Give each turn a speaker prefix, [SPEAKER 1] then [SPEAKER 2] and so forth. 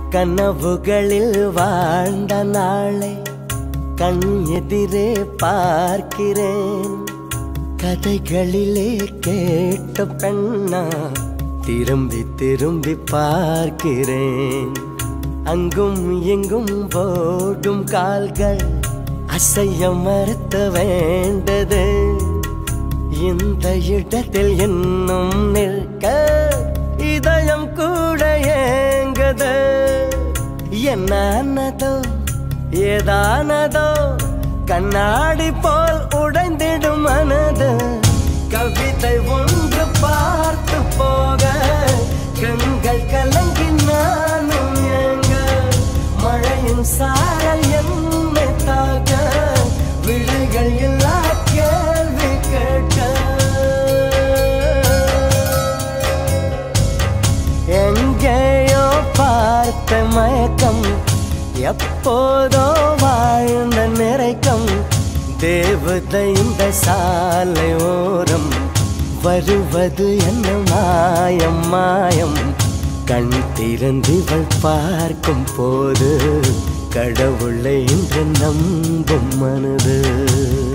[SPEAKER 1] கனவுகளில் வாழ்ந்த நாளை கண் எதிரே பார்க்கிறேன் கதைகளிலே கேட்ட பெண்ணா திரும்பி திரும்பி பார்க்கிறேன் அங்கும் எங்கும் போடும் கால்கள் அசைய மறுத்த வேண்டது இந்த இடத்தில் இன்னும் நிற்க இதயம் கூட ஏங்கது என்னதோ ஏதானதோ கண்ணாடி போல் உடைந்திடும் மனது கவிதை ஒன்று பார்த்து போக கண்கள் கலங்கி நானும் ஏங்க மழையின் சாரல் என்னை தாக்க விழிகள் இல்லா கேள்வி கேட்க எங்கேயோ பார்த்த மயக்கம் எப்போதோ வாழ்ந்த நிறைக்கம் தேவதை இந்த சாலை ஓரம் வருவது என்ன மாயம் மாயம் கண் திறந்திவள் பார்க்கும் போது கடவுளை இன்று நம்பும் மனது